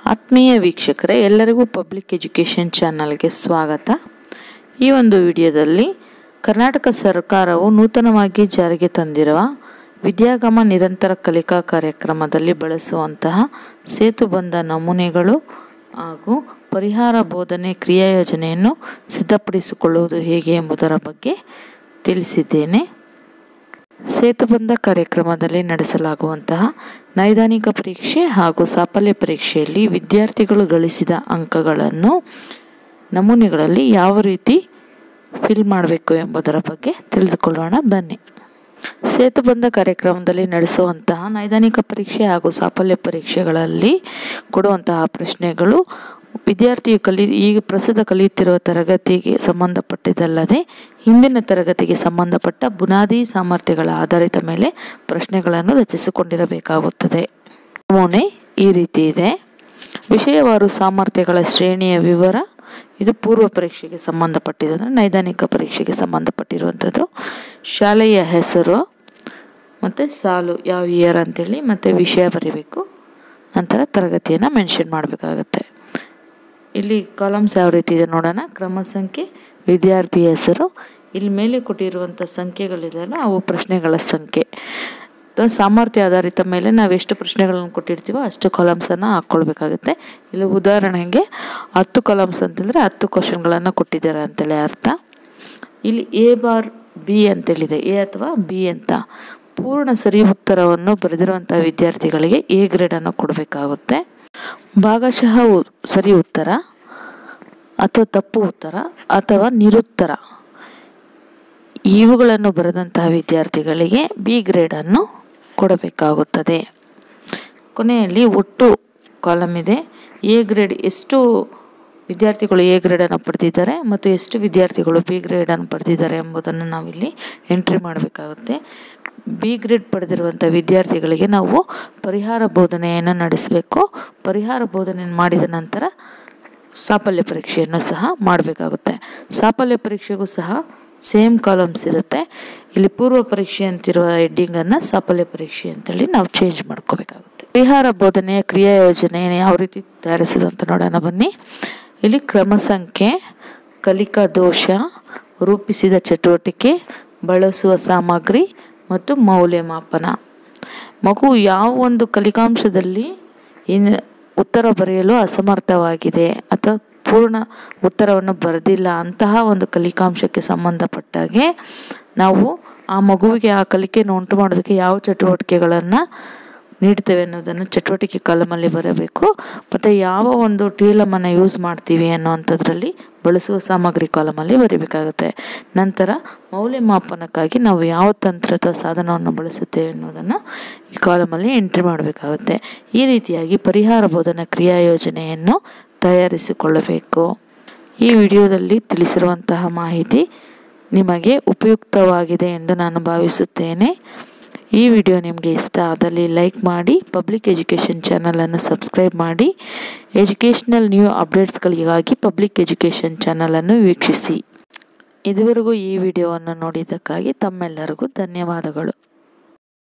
ಆತ್ಮೀಯ ವೀಕ್ಷಕರೇ ಎಲ್ಲರಿಗೂ ಪಬ್ಲಿಕ್ ಎಜುಕೇಷನ್ ಚಾನಲ್ಗೆ ಸ್ವಾಗತ ಈ ಒಂದು ವಿಡಿಯೋದಲ್ಲಿ ಕರ್ನಾಟಕ ಸರ್ಕಾರವು ನೂತನವಾಗಿ ಜಾರಿಗೆ ತಂದಿರುವ ವಿದ್ಯಾಗಮ ನಿರಂತರ ಕಲಿಕಾ ಕಾರ್ಯಕ್ರಮದಲ್ಲಿ ಬಳಸುವಂತಹ ಸೇತುಬಂಧ ನಮೂನೆಗಳು ಹಾಗೂ ಪರಿಹಾರ ಬೋಧನೆ ಕ್ರಿಯಾ ಯೋಜನೆಯನ್ನು ಸಿದ್ಧಪಡಿಸಿಕೊಳ್ಳುವುದು ಹೇಗೆ ಎಂಬುದರ ಬಗ್ಗೆ ತಿಳಿಸಿದ್ದೇನೆ ಸೇತುಬಂಧ ಕಾರ್ಯಕ್ರಮದಲ್ಲಿ ನಡೆಸಲಾಗುವಂತಹ ನೈದಾನಿಕ ಪರೀಕ್ಷೆ ಹಾಗೂ ಸಾಫಲ್ಯ ಪರೀಕ್ಷೆಯಲ್ಲಿ ವಿದ್ಯಾರ್ಥಿಗಳು ಗಳಿಸಿದ ಅಂಕಗಳನ್ನು ನಮೂನೆಗಳಲ್ಲಿ ಯಾವ ರೀತಿ ಫಿಲ್ ಮಾಡಬೇಕು ಎಂಬುದರ ಬಗ್ಗೆ ತಿಳಿದುಕೊಳ್ಳೋಣ ಬನ್ನಿ ಸೇತುಬಂಧ ಕಾರ್ಯಕ್ರಮದಲ್ಲಿ ನಡೆಸುವಂತಹ ನೈದಾನಿಕ ಪರೀಕ್ಷೆ ಹಾಗೂ ಸಾಫಲ್ಯ ಪರೀಕ್ಷೆಗಳಲ್ಲಿ ಕೊಡುವಂತಹ ಪ್ರಶ್ನೆಗಳು ವಿದ್ಯಾರ್ಥಿಯು ಕಲಿ ಈಗ ಪ್ರಸ್ತುತ ಕಲಿಯುತ್ತಿರುವ ತರಗತಿಗೆ ಸಂಬಂಧಪಟ್ಟಿದ್ದಲ್ಲದೆ ಹಿಂದಿನ ತರಗತಿಗೆ ಸಂಬಂಧಪಟ್ಟ ಬುನಾದಿ ಸಾಮರ್ಥ್ಯಗಳ ಆಧಾರಿತ ಮೇಲೆ ಪ್ರಶ್ನೆಗಳನ್ನು ರಚಿಸಿಕೊಂಡಿರಬೇಕಾಗುತ್ತದೆ ನಮೂನೆ ಈ ರೀತಿ ಇದೆ ವಿಷಯವಾರು ಸಾಮರ್ಥ್ಯಗಳ ಶ್ರೇಣಿಯ ವಿವರ ಇದು ಪೂರ್ವ ಪರೀಕ್ಷೆಗೆ ಸಂಬಂಧಪಟ್ಟಿದೆ ಅಂದರೆ ನೈದಾನಿಕ ಪರೀಕ್ಷೆಗೆ ಸಂಬಂಧಪಟ್ಟಿರುವಂಥದ್ದು ಶಾಲೆಯ ಹೆಸರು ಮತ್ತು ಸಾಲು ಯಾವ ಇಯರ್ ಅಂತೇಳಿ ಮತ್ತು ವಿಷಯ ಬರೀಬೇಕು ನಂತರ ತರಗತಿಯನ್ನು ಮೆನ್ಷನ್ ಮಾಡಬೇಕಾಗತ್ತೆ ಇಲ್ಲಿ ಕಾಲಮ್ಸ್ ಯಾವ ರೀತಿ ಇದೆ ನೋಡೋಣ ಕ್ರಮ ಸಂಖ್ಯೆ ವಿದ್ಯಾರ್ಥಿ ಹೆಸರು ಇಲ್ಲಿ ಮೇಲೆ ಕೊಟ್ಟಿರುವಂಥ ಸಂಖ್ಯೆಗಳಿದೆಯಲ್ಲ ಅವು ಪ್ರಶ್ನೆಗಳ ಸಂಖ್ಯೆ ಸಾಮರ್ಥ್ಯ ಆಧಾರಿತ ಮೇಲೆ ನಾವು ಎಷ್ಟು ಪ್ರಶ್ನೆಗಳನ್ನು ಕೊಟ್ಟಿರ್ತೀವೋ ಅಷ್ಟು ಕಾಲಮ್ಸನ್ನು ಹಾಕ್ಕೊಳ್ಬೇಕಾಗುತ್ತೆ ಇಲ್ಲಿ ಉದಾಹರಣೆಗೆ ಹತ್ತು ಕಾಲಮ್ಸ್ ಅಂತಂದರೆ ಹತ್ತು ಕ್ವಶನ್ಗಳನ್ನು ಕೊಟ್ಟಿದ್ದಾರೆ ಅಂತೇಳಿ ಅರ್ಥ ಇಲ್ಲಿ ಎ ಬಾರ್ ಬಿ ಅಂತೇಳಿದೆ ಎ ಅಥವಾ ಬಿ ಅಂತ ಪೂರ್ಣ ಸರಿ ಉತ್ತರವನ್ನು ಬರೆದಿರುವಂಥ ವಿದ್ಯಾರ್ಥಿಗಳಿಗೆ ಎ ಗ್ರೇಡನ್ನು ಕೊಡಬೇಕಾಗುತ್ತೆ ಭಾಗಶಃ ಸರಿ ಉತ್ತರ ಅಥವಾ ತಪ್ಪು ಉತ್ತರ ಅಥವಾ ನಿರುತ್ತರ ಇವುಗಳನ್ನು ಬರೆದಂತಹ ವಿದ್ಯಾರ್ಥಿಗಳಿಗೆ ಬಿ ಗ್ರೇಡನ್ನು ಕೊಡಬೇಕಾಗುತ್ತದೆ ಕೊನೆಯಲ್ಲಿ ಒಟ್ಟು ಕಾಲಮ್ ಇದೆ ಎ ಗ್ರೇಡ್ ಎಷ್ಟು ವಿದ್ಯಾರ್ಥಿಗಳು ಎ ಗ್ರೇಡನ್ನು ಪಡೆದಿದ್ದಾರೆ ಮತ್ತು ಎಷ್ಟು ವಿದ್ಯಾರ್ಥಿಗಳು ಬಿ ಗ್ರೇಡನ್ನು ಪಡೆದಿದ್ದಾರೆ ಎಂಬುದನ್ನು ನಾವಿಲ್ಲಿ ಎಂಟ್ರಿ ಮಾಡಬೇಕಾಗುತ್ತೆ ಬಿ ಗ್ರೇಡ್ ಪಡೆದಿರುವಂಥ ವಿದ್ಯಾರ್ಥಿಗಳಿಗೆ ನಾವು ಪರಿಹಾರ ಬೋಧನೆಯನ್ನು ನಡೆಸಬೇಕು ಪರಿಹಾರ ಬೋಧನೆ ಮಾಡಿದ ನಂತರ ಸಾಫಲ್ಯ ಪರೀಕ್ಷೆಯನ್ನು ಸಹ ಮಾಡಬೇಕಾಗುತ್ತೆ ಸಾಫಲ್ಯ ಪರೀಕ್ಷೆಗೂ ಸಹ ಸೇಮ್ ಕಾಲಮ್ಸ್ ಇರುತ್ತೆ ಇಲ್ಲಿ ಪೂರ್ವ ಪರೀಕ್ಷೆ ಅಂತಿರುವ ಹೆಡ್ಡಿಂಗನ್ನು ಸಾಫಲ್ಯ ಪರೀಕ್ಷೆ ಅಂತೇಳಿ ನಾವು ಚೇಂಜ್ ಮಾಡ್ಕೋಬೇಕಾಗುತ್ತೆ ಪರಿಹಾರ ಬೋಧನೆಯ ಕ್ರಿಯಾ ಯೋಜನೆ ಯಾವ ರೀತಿ ತಯಾರಿಸೋದು ಅಂತ ನೋಡೋಣ ಬನ್ನಿ ಇಲ್ಲಿ ಕ್ರಮ ಸಂಖ್ಯೆ ಕಲಿಕಾ ದೋಷ ರೂಪಿಸಿದ ಚಟುವಟಿಕೆ ಬಳಸುವ ಸಾಮಗ್ರಿ ಮತ್ತು ಮೌಲ್ಯಮಾಪನ ಮಗು ಯಾವ ಒಂದು ಕಲಿಕಾಂಶದಲ್ಲಿ ಇನ್ನು ಉತ್ತರ ಬರೆಯಲು ಅಸಮರ್ಥವಾಗಿದೆ ಅಥವಾ ಪೂರ್ಣ ಉತ್ತರವನ್ನು ಬರೆದಿಲ್ಲ ಅಂತಹ ಒಂದು ಕಲಿಕಾಂಶಕ್ಕೆ ಸಂಬಂಧಪಟ್ಟಾಗೆ ನಾವು ಆ ಮಗುವಿಗೆ ಆ ಕಲಿಕೆಯನ್ನು ಉಂಟು ಮಾಡೋದಕ್ಕೆ ಯಾವ ಚಟುವಟಿಕೆಗಳನ್ನು ನೀಡ್ತೇವೆ ಅನ್ನೋದನ್ನು ಚಟುವಟಿಕೆ ಕಾಲಮಲ್ಲಿ ಬರಬೇಕು ಮತ್ತು ಯಾವ ಒಂದು ಟೀಲಮನ್ನು ಯೂಸ್ ಮಾಡ್ತೀವಿ ಅನ್ನೋವಂಥದ್ರಲ್ಲಿ ಬಳಸುವ ಸಾಮಗ್ರಿ ಕಾಲಮಲ್ಲಿ ಬರೀಬೇಕಾಗುತ್ತೆ ನಂತರ ಮೌಲ್ಯಮಾಪನಕ್ಕಾಗಿ ನಾವು ಯಾವ ತಂತ್ರದ ಸಾಧನವನ್ನು ಬಳಸುತ್ತೇವೆ ಅನ್ನೋದನ್ನು ಈ ಕಾಲಮಲ್ಲಿ ಎಂಟ್ರಿ ಮಾಡಬೇಕಾಗುತ್ತೆ ಈ ರೀತಿಯಾಗಿ ಪರಿಹಾರ ಬೋಧನಾ ಕ್ರಿಯಾ ಯೋಜನೆಯನ್ನು ತಯಾರಿಸಿಕೊಳ್ಳಬೇಕು ಈ ವಿಡಿಯೋದಲ್ಲಿ ತಿಳಿಸಿರುವಂತಹ ಮಾಹಿತಿ ನಿಮಗೆ ಉಪಯುಕ್ತವಾಗಿದೆ ಎಂದು ನಾನು ಭಾವಿಸುತ್ತೇನೆ ಈ ವಿಡಿಯೋ ನಿಮಗೆ ಇಷ್ಟ ಆದಲ್ಲಿ ಲೈಕ್ ಮಾಡಿ ಪಬ್ಲಿಕ್ ಎಜುಕೇಷನ್ ಚಾನಲನ್ನು ಸಬ್ಸ್ಕ್ರೈಬ್ ಮಾಡಿ ಎಜುಕೇಷ್ನಲ್ ನ್ಯೂ ಅಪ್ಡೇಟ್ಸ್ಗಳಿಗಾಗಿ ಪಬ್ಲಿಕ್ ಎಜುಕೇಷನ್ ಚಾನಲನ್ನು ವೀಕ್ಷಿಸಿ ಇದುವರೆಗೂ ಈ ವಿಡಿಯೋವನ್ನು ನೋಡಿದ್ದಕ್ಕಾಗಿ ತಮ್ಮೆಲ್ಲರಿಗೂ ಧನ್ಯವಾದಗಳು